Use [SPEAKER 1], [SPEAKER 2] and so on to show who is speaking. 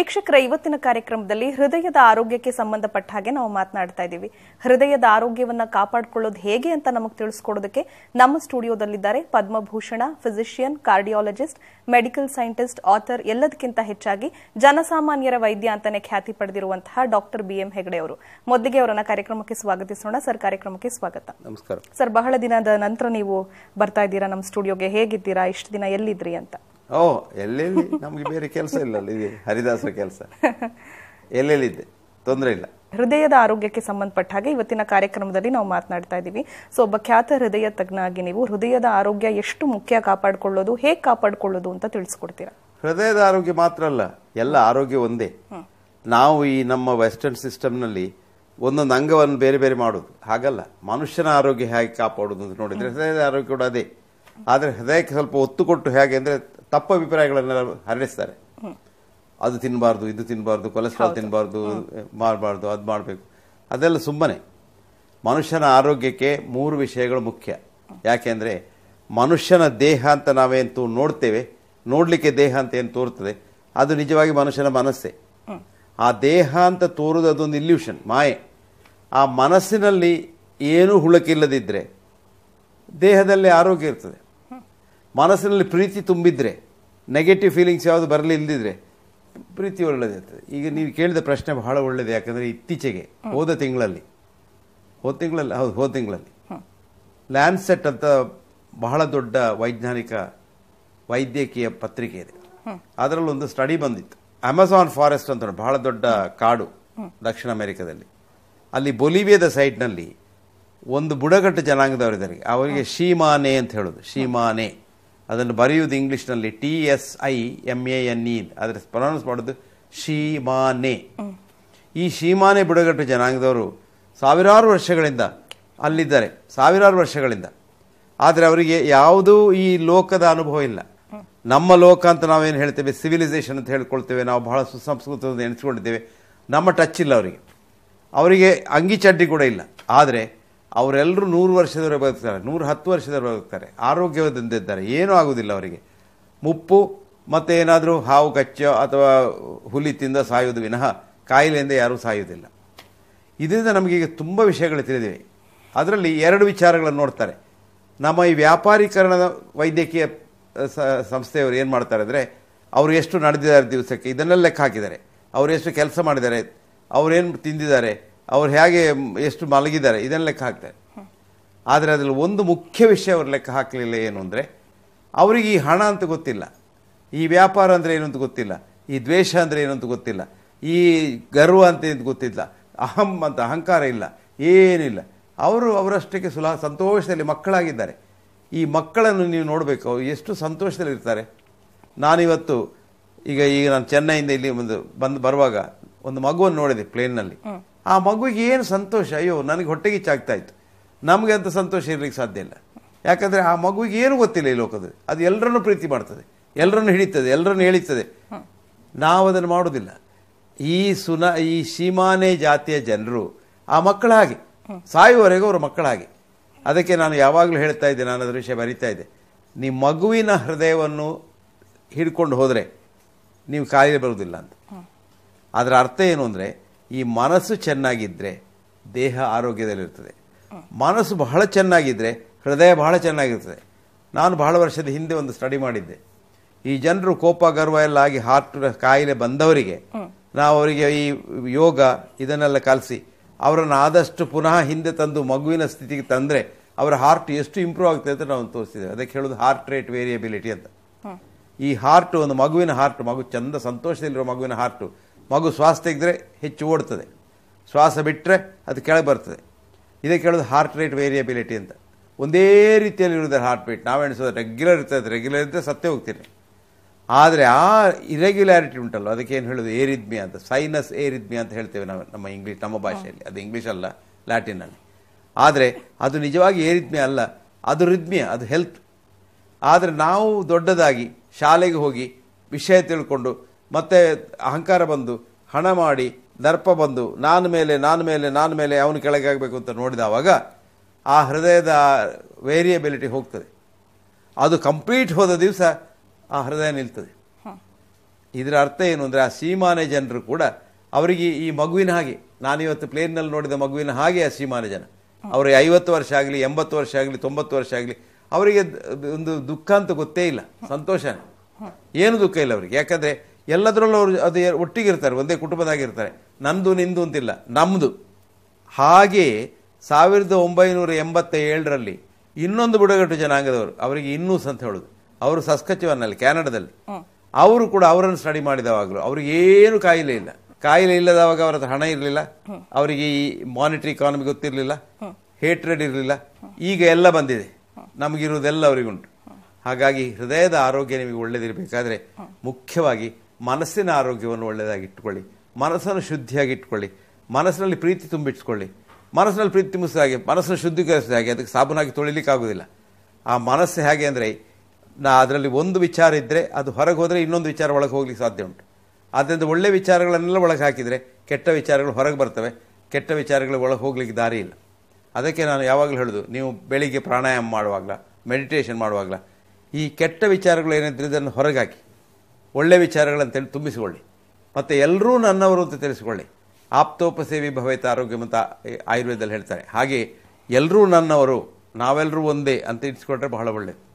[SPEAKER 1] ವೀಕ್ಷಕರ ಇವತ್ತಿನ ಕಾರ್ಯಕ್ರಮದಲ್ಲಿ ಹೃದಯದ ಆರೋಗ್ಯಕ್ಕೆ ಸಂಬಂಧಪಟ್ಟ ಹಾಗೆ ನಾವು ಮಾತನಾಡ್ತಾ ಇದ್ದೀವಿ ಹೃದಯದ ಆರೋಗ್ಯವನ್ನ ಕಾಪಾಡಿಕೊಳ್ಳೋದು ಹೇಗೆ ಅಂತ ನಮಗೆ ತಿಳಿಸ್ಕೊಡೋದಕ್ಕೆ ನಮ್ಮ ಸ್ಟುಡಿಯೋದಲ್ಲಿದ್ದಾರೆ Padma Bhushan physician cardiologist medical scientist author ಎಲ್ಲದಕ್ಕಿಂತ ಹೆಚ್ಚಾಗಿ ಜನಸಾಮಾನ್ಯರ ವೈದ್ಯ ಅಂತಾನೆ ಖ್ಯಾತಿ ಪಡೆದಿರುವಂತಹ ಡಾಕ್ಟರ್ ಬಿ ಎಂ ಹೆಗಡೆ ಅವರು ಮೊದಲಿಗೆ ಅವರನ್ನ ಕಾರ್ಯಕ್ರಮಕ್ಕೆ ಸ್ವಾಗತಿಸೋಣ ಸರ್ ಕಾರ್ಯಕ್ರಮಕ್ಕೆ ಸ್ವಾಗತ
[SPEAKER 2] ನಮಸ್ಕಾರ
[SPEAKER 1] ಸರ್ ಬಹಳ ದಿನದ ನಂತರ ನೀವು ಬರ್ತಾ ಇದ್ದೀರಾ ನಮ್ಮ ಸ್ಟುಡಿಯೋಗೆ ಹೇಗಿದ್ದೀರಾ ಇಷ್ಟು ದಿನ ಎಲ್ಲಿದ್ರಿ ಅಂತ
[SPEAKER 2] ಓ ಎಲ್ಲೆಲ್ಲಿ ನಮಗೆ ಬೇರೆ ಕೆಲಸ ಇಲ್ಲ ಅಲ್ಲಿ ಇದೆ ಹರಿದಾಸರ ಕೆಲಸ ಎಲ್ಲೆಲ್ಲಿದ್ದೆ ತೊಂದರೆ ಇಲ್ಲ
[SPEAKER 1] ಹೃದಯದ ಆರೋಗ್ಯಕ್ಕೆ ಸಂಬಂಧಪಟ್ಟ ಹಾಗೆ ಇವತ್ತಿನ ಕಾರ್ಯಕ್ರಮದಲ್ಲಿ ನಾವು ಮಾತನಾಡ್ತಾ ಇದ್ದೀವಿ ಸೊ ಒಬ್ಬ ಖ್ಯಾತ ಹೃದಯ ತಜ್ಞ ಆಗಿ ನೀವು ಹೃದಯದ ಆರೋಗ್ಯ ಎಷ್ಟು ಮುಖ್ಯ ಕಾಪಾಡಿಕೊಳ್ಳೋದು ಹೇಗೆ ಕಾಪಾಡಿಕೊಳ್ಳೋದು ಅಂತ ತಿಳಿಸ್ಕೊಡ್ತೀರಾ
[SPEAKER 2] ಹೃದಯದ ಆರೋಗ್ಯ ಮಾತ್ರ ಅಲ್ಲ ಎಲ್ಲ ಆರೋಗ್ಯ ಒಂದೇ ನಾವು ಈ ನಮ್ಮ ವೆಸ್ಟರ್ನ್ ಸಿಸ್ಟಮ್ನಲ್ಲಿ ಒಂದೊಂದು ಅಂಗವನ್ನು ಬೇರೆ ಬೇರೆ ಮಾಡೋದು ಹಾಗಲ್ಲ ಮನುಷ್ಯನ ಆರೋಗ್ಯ ಹೇಗೆ ಕಾಪಾಡೋದು ಅಂತ ನೋಡಿದ್ರೆ ಹೃದಯದ ಆರೋಗ್ಯ ಕೂಡ ಅದೇ ಆದರೆ ಹೃದಯಕ್ಕೆ ಸ್ವಲ್ಪ ಒತ್ತು ಕೊಟ್ಟು ಹೇಗೆ ಅಂದರೆ ತಪ್ಪು ಅಭಿಪ್ರಾಯಗಳನ್ನೆಲ್ಲ ಹರಡಿಸ್ತಾರೆ ಅದು ತಿನ್ನಬಾರ್ದು ಇದು ತಿನ್ನಬಾರ್ದು ಕೊಲೆಸ್ಟ್ರಾಲ್ ತಿನ್ನಬಾರ್ದು ಮಾಡಬಾರ್ದು ಅದು ಮಾಡಬೇಕು ಅದೆಲ್ಲ ಸುಮ್ಮನೆ ಮನುಷ್ಯನ ಆರೋಗ್ಯಕ್ಕೆ ಮೂರು ವಿಷಯಗಳು ಮುಖ್ಯ ಯಾಕೆಂದರೆ ಮನುಷ್ಯನ ದೇಹ ಅಂತ ನಾವೇನು ನೋಡ್ತೇವೆ ನೋಡಲಿಕ್ಕೆ ದೇಹ ಅಂತ ಏನು ತೋರ್ತದೆ ಅದು ನಿಜವಾಗಿ ಮನುಷ್ಯನ ಮನಸ್ಸೇ ಆ ದೇಹ ಅಂತ ತೋರುದು ಅದೊಂದು ಇಲ್ಯೂಷನ್ ಮಾಯೆ ಆ ಮನಸ್ಸಿನಲ್ಲಿ ಏನೂ ಹುಳಕ್ಕಿಲ್ಲದಿದ್ದರೆ ದೇಹದಲ್ಲಿ ಆರೋಗ್ಯ ಇರ್ತದೆ ಮನಸ್ಸಿನಲ್ಲಿ ಪ್ರೀತಿ ತುಂಬಿದ್ರೆ ನೆಗೆಟಿವ್ ಫೀಲಿಂಗ್ಸ್ ಯಾವುದು ಬರಲಿ ಇಲ್ದಿದ್ರೆ ಪ್ರೀತಿ ಒಳ್ಳೆದಿರ್ತದೆ ಈಗ ನೀವು ಕೇಳಿದ ಪ್ರಶ್ನೆ ಬಹಳ ಒಳ್ಳೆಯದು ಯಾಕಂದರೆ ಇತ್ತೀಚೆಗೆ ಹೋದ ತಿಂಗಳಲ್ಲಿ ಹೋದ ತಿಂಗಳಲ್ಲಿ ಹೌದು ಹೋದ ತಿಂಗಳಲ್ಲಿ ಲ್ಯಾನ್ಸೆಟ್ ಅಂತ ಬಹಳ ದೊಡ್ಡ ವೈಜ್ಞಾನಿಕ ವೈದ್ಯಕೀಯ ಪತ್ರಿಕೆ ಇದೆ ಅದರಲ್ಲಿ ಒಂದು ಸ್ಟಡಿ ಬಂದಿತ್ತು ಅಮೆಜಾನ್ ಫಾರೆಸ್ಟ್ ಅಂತ ಉಂಟು, ಬಹಳ ದೊಡ್ಡ ಕಾಡು ದಕ್ಷಿಣ ಅಮೆರಿಕದಲ್ಲಿ ಅಲ್ಲಿ ಬೊಲಿವಿಯಾದ ಸೈಡ್ನಲ್ಲಿ ಒಂದು ಬುಡಕಟ್ಟು ಜನಾಂಗದವರಿದ್ದಾರೆ ಅವರಿಗೆ ಶೀಮಾನೆ ಅಂತ ಹೇಳೋದು ಶೀಮಾನೆ ಅದನ್ನು ಬರೆಯುವುದು ಇಂಗ್ಲಿಷ್ನಲ್ಲಿ T S I M A N E ಅದರ ಪ್ರೊನೌನ್ಸ್ ಮಾಡೋದು ಶೀಮಾನೆ ಈ ಶೀಮಾನೆ ಬುಡಕಟ್ಟು ಜನಾಂಗದವರು ಸಾವಿರಾರು ವರ್ಷಗಳಿಂದ ಅಲ್ಲಿದ್ದಾರೆ ಸಾವಿರಾರು ವರ್ಷಗಳಿಂದ ಆದರೆ ಅವರಿಗೆ ಯಾವುದೂ ಈ ಲೋಕದ ಅನುಭವ ಇಲ್ಲ ನಮ್ಮ ಲೋಕ ಅಂತ ನಾವೇನು ಹೇಳ್ತೇವೆ ಸಿವಿಲೈಸೇಷನ್ ಅಂತ ಹೇಳ್ಕೊಳ್ತೇವೆ ನಾವು ಬಹಳ ಸುಸಂಸ್ಕೃತ ಎಣಿಸ್ಕೊಂಡಿದ್ದೇವೆ ನಮ್ಮ ಟಚ್ ಇಲ್ಲ ಅವರಿಗೆ ಅವರಿಗೆ ಅಂಗಿ ಚಡ್ಡಿ ಕೂಡ ಇಲ್ಲ ಆದರೆ ಅವರೆಲ್ಲರೂ ನೂರು ವರ್ಷದವರೆಗೆ ಬದುಕ್ತಾರೆ ನೂರು ಹತ್ತು ವರ್ಷದವರೆಗೆ ಬದುಕ್ತಾರೆ ಆರೋಗ್ಯದಿಂದಿದ್ದಾರೆ ಏನೂ ಆಗುವುದಿಲ್ಲ ಅವರಿಗೆ ಮುಪ್ಪು ಮತ್ತು ಏನಾದರೂ ಹಾವು ಕಚ್ಚೋ ಅಥವಾ ಹುಲಿ ತಿಂದ ಸಾಯುವುದು ವಿನಃ ಕಾಯಿಲೆಯಿಂದ ಯಾರೂ ಸಾಯುವುದಿಲ್ಲ ಇದರಿಂದ ನಮಗೀಗ ತುಂಬ ವಿಷಯಗಳು ತಿಳಿದಿವೆ ಅದರಲ್ಲಿ ಎರಡು ವಿಚಾರಗಳನ್ನು ನೋಡ್ತಾರೆ ನಮ್ಮ ಈ ವ್ಯಾಪಾರೀಕರಣದ ವೈದ್ಯಕೀಯ ಸ- ಸಂಸ್ಥೆಯವರು ಏನು ಮಾಡ್ತಾರೆ ಅಂದರೆ ಅವರು ಎಷ್ಟು ನಡೆದಿದ್ದಾರೆ ದಿವಸಕ್ಕೆ ಇದನ್ನೆಲ್ಲ ಲೆಕ್ಕ ಹಾಕಿದ್ದಾರೆ ಅವರು ಎಷ್ಟು ಕೆಲಸ ಮಾಡಿದ್ದಾರೆ ಅವರೇನು ತಿಂದಿದ್ದಾರೆ ಅವ್ರು ಹೇಗೆ ಎಷ್ಟು ಮಲಗಿದ್ದಾರೆ ಇದನ್ನ ಲೆಕ್ಕ ಹಾಕ್ತಾರೆ ಆದರೆ ಅದರಲ್ಲಿ ಒಂದು ಮುಖ್ಯ ವಿಷಯ ಅವರು ಲೆಕ್ಕ ಹಾಕಲಿಲ್ಲ ಏನು ಅಂದರೆ ಅವರಿಗೆ ಈ ಹಣ ಅಂತ ಗೊತ್ತಿಲ್ಲ ಈ ವ್ಯಾಪಾರ ಅಂದರೆ ಏನು ಅಂತ ಗೊತ್ತಿಲ್ಲ ಈ ದ್ವೇಷ ಅಂದರೆ ಏನು ಅಂತ ಗೊತ್ತಿಲ್ಲ ಈ ಗರ್ವ ಅಂತ ಏನು ಗೊತ್ತಿಲ್ಲ ಅಹಂ ಅಂತ ಅಹಂಕಾರ ಇಲ್ಲ ಏನಿಲ್ಲ ಅವರು ಅವರಷ್ಟಕ್ಕೆ ಸುಲಾ ಸಂತೋಷದಲ್ಲಿ ಮಕ್ಕಳಾಗಿದ್ದಾರೆ ಈ ಮಕ್ಕಳನ್ನು ನೀವು ನೋಡಬೇಕು ಅವ್ರು ಎಷ್ಟು ಸಂತೋಷದಲ್ಲಿ ಇರ್ತಾರೆ ನಾನಿವತ್ತು ಈಗ ಈಗ ನಾನು ಚೆನ್ನೈಯಿಂದ ಇಲ್ಲಿ ಒಂದು ಬಂದು ಬರುವಾಗ ಒಂದು ಮಗುವನ್ನು ನೋಡಿದೆ ಪ್ಲೇನ್ನಲ್ಲಿ ಆ ಮಗುವಿಗೆ ಏನು ಸಂತೋಷ ಅಯ್ಯೋ ನನಗೆ ಹೊಟ್ಟೆಗೆ ಇಚ್ಚಾಗ್ತಾ ಇತ್ತು ನಮಗೆ ಅಂತ ಸಂತೋಷ ಇರ್ಲಿಕ್ಕೆ ಸಾಧ್ಯ ಇಲ್ಲ ಯಾಕಂದ್ರೆ ಆ ಮಗುವಿಗೆ ಏನು ಗೊತ್ತಿಲ್ಲ ಈ ಲೋಕದಲ್ಲಿ ಅದು ಎಲ್ಲರನ್ನೂ ಪ್ರೀತಿ ಮಾಡ್ತದೆ ಎಲ್ಲರನ್ನು ಹಿಡಿತದೆ ಎಲ್ಲರನ್ನು ಎಳಿತದೆ ನಾವು ಅದನ್ನು ಮಾಡೋದಿಲ್ಲ ಈ ಸುನ ಈ ಸೀಮಾನೆ ಜಾತಿಯ ಜನರು ಆ ಮಕ್ಕಳ ಹಾಗೆ ಸಾಯುವವರೆಗೂ ಅವರ ಮಕ್ಕಳ ಹಾಗೆ ಅದಕ್ಕೆ ನಾನು ಯಾವಾಗಲೂ ಹೇಳ್ತಾ ಇದ್ದೆ ನಾನು ಅದರ ವಿಷಯ ಬರಿತಾ ಇದ್ದೆ ನೀವು ಮಗುವಿನ ಹೃದಯವನ್ನು ಹಿಡ್ಕೊಂಡು ಹೋದರೆ ನೀವು ಕಾಯಿಲೆ ಬರುವುದಿಲ್ಲ ಅಂತ ಅದರ ಅರ್ಥ ಏನು ಅಂದರೆ ಈ ಮನಸ್ಸು ಚೆನ್ನಾಗಿದ್ದರೆ ದೇಹ ಆರೋಗ್ಯದಲ್ಲಿರ್ತದೆ ಮನಸ್ಸು ಬಹಳ ಚೆನ್ನಾಗಿದ್ದರೆ ಹೃದಯ ಬಹಳ ಚೆನ್ನಾಗಿರ್ತದೆ ನಾನು ಬಹಳ ವರ್ಷದ ಹಿಂದೆ ಒಂದು ಸ್ಟಡಿ ಮಾಡಿದ್ದೆ ಈ ಜನರು ಕೋಪ ಗರ್ವ ಎಲ್ಲ ಆಗಿ ಹಾರ್ಟ್ ಕಾಯಿಲೆ ಬಂದವರಿಗೆ ನಾವು ಅವರಿಗೆ ಈ ಯೋಗ ಇದನ್ನೆಲ್ಲ ಕಲಿಸಿ ಅವರನ್ನು ಆದಷ್ಟು ಪುನಃ ಹಿಂದೆ ತಂದು ಮಗುವಿನ ಸ್ಥಿತಿಗೆ ತಂದರೆ ಅವರ ಹಾರ್ಟ್ ಎಷ್ಟು ಇಂಪ್ರೂವ್ ಆಗ್ತದೆ ಅಂತ ನಾವು ತೋರಿಸಿದ್ದೇವೆ ಅದಕ್ಕೆ ಹೇಳೋದು ಹಾರ್ಟ್ ರೇಟ್ ವೇರಿಯಬಿಲಿಟಿ ಅಂತ ಈ ಹಾರ್ಟ್ ಒಂದು ಮಗುವಿನ ಹಾರ್ಟ್ ಮಗು ಚಂದ ಸಂತೋಷದಲ್ಲಿರೋ ಮಗುವಿನ ಹಾರ್ಟು ಮಗು ಶ್ವಾಸ ತೆಗೆದ್ರೆ ಹೆಚ್ಚು ಓಡ್ತದೆ ಶ್ವಾಸ ಬಿಟ್ಟರೆ ಅದು ಕೆಳಗೆ ಬರ್ತದೆ ಇದಕ್ಕೆ ಹೇಳೋದು ಹಾರ್ಟ್ ರೇಟ್ ವೇರಿಯಬಿಲಿಟಿ ಅಂತ ಒಂದೇ ರೀತಿಯಲ್ಲಿ ಇರೋದ್ರೆ ಹಾರ್ಟ್ ಬೀಟ್ ನಾವು ಎಣಿಸೋದು ರೆಗ್ಯುಲರ್ ಇರ್ತದೆ ರೆಗ್ಯುಲರ್ ಇದ್ದರೆ ಸತ್ತೇ ಹೋಗ್ತೀರಿ ಆದರೆ ಆ ಇರೆಗ್ಯುಲಾರಿಟಿ ಉಂಟಲ್ಲ ಅದಕ್ಕೆ ಏನು ಹೇಳೋದು ಏರಿದ್ಮಿ ಅಂತ ಸೈನಸ್ ಏರಿದ್ಮಿ ಅಂತ ಹೇಳ್ತೇವೆ ನಾವು ನಮ್ಮ ಇಂಗ್ಲೀಷ್ ನಮ್ಮ ಭಾಷೆಯಲ್ಲಿ ಅದು ಇಂಗ್ಲೀಷ್ ಅಲ್ಲ ಲ್ಯಾಟಿನಲ್ಲಿ ಆದರೆ ಅದು ನಿಜವಾಗಿ ಏರಿದ್ಮಿ ಅಲ್ಲ ಅದು ರಿದ್ಮಿಯ ಅದು ಹೆಲ್ತ್ ಆದರೆ ನಾವು ದೊಡ್ಡದಾಗಿ ಶಾಲೆಗೆ ಹೋಗಿ ವಿಷಯ ತಿಳ್ಕೊಂಡು ಮತ್ತೆ ಅಹಂಕಾರ ಬಂದು ಹಣ ಮಾಡಿ ದರ್ಪ ಬಂದು ನಾನು ಮೇಲೆ ನಾನು ಮೇಲೆ ನಾನು ಮೇಲೆ ಅವನು ಕೆಳಗೆ ಆಗಬೇಕು ಅಂತ ನೋಡಿದವಾಗ ಆ ಹೃದಯದ ವೇರಿಯಬಿಲಿಟಿ ಹೋಗ್ತದೆ ಅದು ಕಂಪ್ಲೀಟ್ ಹೋದ ದಿವಸ ಆ ಹೃದಯ ನಿಲ್ತದೆ ಇದರ ಅರ್ಥ ಏನು ಅಂದರೆ ಆ ಸೀಮಾನೆ ಜನರು ಕೂಡ ಅವರಿಗೆ ಈ ಮಗುವಿನ ಹಾಗೆ ನಾನಿವತ್ತು ಪ್ಲೇನ್ನಲ್ಲಿ ನೋಡಿದ ಮಗುವಿನ ಹಾಗೆ ಆ ಸೀಮಾನೆ ಜನ ಅವರಿಗೆ ಐವತ್ತು ವರ್ಷ ಆಗಲಿ ಎಂಬತ್ತು ವರ್ಷ ಆಗಲಿ ತೊಂಬತ್ತು ವರ್ಷ ಆಗಲಿ ಅವರಿಗೆ ದ- ಒಂದು ದುಃಖ ಅಂತ ಗೊತ್ತೇ ಇಲ್ಲ ಸಂತೋಷನೇ ಏನು ದುಃಖ ಇಲ್ಲ ಅವರಿಗೆ ಯಾಕಂದ್ರೆ ಎಲ್ಲದರಲ್ಲೂ ಅವರು ಅದು ಎ- ಒಟ್ಟಿಗೆ ಇರ್ತಾರೆ ಒಂದೇ ಕುಟುಂಬದಾಗಿರ್ತಾರೆ ನಂದು ನಿಂದು ಅಂತಿಲ್ಲ ನಮ್ಮದು ಹಾಗೆ ಸಾವಿರದ ಒಂಬೈನೂರ ಎಂಬತ್ತ ಏಳರಲ್ಲಿ ಇನ್ನೊಂದು ಬುಡಗಟ್ಟು ಜನಾಂಗದವರು ಅವರಿಗೆ ಇನ್ನೂಸ್ ಅಂತ ಹೇಳುದು ಅವರು ಸಸ್ಕಚುವನ್ನಲ್ಲಿ ಕ್ಯಾನಡಾದಲ್ಲಿ ಅವರು ಕೂಡ ಅವರನ್ನು ಸ್ಟಡಿ ಮಾಡಿದವಾಗಲೂ ಅವ್ರಿಗೆ ಏನು ಕಾಯಿಲೆ ಇಲ್ಲ ಕಾಯಿಲೆ ಇಲ್ಲದವಾಗ ಅವರ ಹತ್ರ ಹಣ ಇರಲಿಲ್ಲ ಅವರಿಗೆ ಈ ಮಾನಿಟರಿ ಇಕಾನಮಿ ಗೊತ್ತಿರಲಿಲ್ಲ ಹೇಟ್ರೆಡ್ ಇರಲಿಲ್ಲ ಈಗ ಎಲ್ಲ ಬಂದಿದೆ ನಮಗಿರುವುದೆಲ್ಲ ಅವರಿಗುಂಟು ಹಾಗಾಗಿ ಹೃದಯದ ಆರೋಗ್ಯ ನಿಮಗೆ ಒಳ್ಳೆದಿರಬೇಕಾದ್ರೆ ಮುಖ್ಯವಾಗಿ ಮನಸ್ಸಿನ ಆರೋಗ್ಯವನ್ನು ಒಳ್ಳೆಯದಾಗಿ ಇಟ್ಕೊಳ್ಳಿ ಮನಸ್ಸನ್ನು ಶುದ್ಧಿಯಾಗಿ ಇಟ್ಕೊಳ್ಳಿ ಮನಸ್ಸಿನಲ್ಲಿ ಪ್ರೀತಿ ತುಂಬಿಟ್ಕೊಳ್ಳಿ ಮನಸ್ಸಿನಲ್ಲಿ ಪ್ರೀತಿ ತುಂಬಿಸಿದ ಹಾಗೆ ಮನಸ್ಸನ್ನು ಶುದ್ಧೀಕರಿಸಿದ ಹಾಗೆ ಅದಕ್ಕೆ ಸಾಬೂನಾಗಿ ತೊಳಿಲಿಕ್ಕಾಗೋದಿಲ್ಲ ಆ ಮನಸ್ಸು ಹೇಗೆ ಅಂದರೆ ನಾ ಅದರಲ್ಲಿ ಒಂದು ವಿಚಾರ ಇದ್ದರೆ ಅದು ಹೊರಗೆ ಹೋದರೆ ಇನ್ನೊಂದು ವಿಚಾರ ಒಳಗೆ ಹೋಗ್ಲಿಕ್ಕೆ ಸಾಧ್ಯ ಉಂಟು ಆದ್ದರಿಂದ ಒಳ್ಳೆ ವಿಚಾರಗಳನ್ನೆಲ್ಲ ಒಳಗೆ ಹಾಕಿದರೆ ಕೆಟ್ಟ ವಿಚಾರಗಳು ಹೊರಗೆ ಬರ್ತವೆ ಕೆಟ್ಟ ವಿಚಾರಗಳು ಒಳಗೆ ಹೋಗ್ಲಿಕ್ಕೆ ದಾರಿ ಇಲ್ಲ ಅದಕ್ಕೆ ನಾನು ಯಾವಾಗಲೂ ಹೇಳೋದು ನೀವು ಬೆಳಿಗ್ಗೆ ಪ್ರಾಣಾಯಾಮ ಮಾಡುವಾಗಲ ಮೆಡಿಟೇಷನ್ ಮಾಡುವಾಗಲ ಈ ಕೆಟ್ಟ ವಿಚಾರಗಳು ಏನಿದ್ರೆ ಇದನ್ನು ಹೊರಗಾಕಿ ಒಳ್ಳೆ ವಿಚಾರಗಳಂತೇಳಿ ತುಂಬಿಸಿಕೊಳ್ಳಿ ಮತ್ತು ಎಲ್ಲರೂ ನನ್ನವರು ಅಂತ ತಿಳಿಸಿಕೊಳ್ಳಿ ಆಪ್ತೋಪಸೇವಿ ಭವೇತ ಆರೋಗ್ಯ ಅಂತ ಆಯುರ್ವೇದದಲ್ಲಿ ಹೇಳ್ತಾರೆ ಹಾಗೆ ಎಲ್ಲರೂ ನನ್ನವರು ನಾವೆಲ್ಲರೂ ಒಂದೇ ಅಂತ ಇಟ್ಸ್ಕೊಂಡ್ರೆ ಬಹಳ ಒಳ್ಳೆಯದು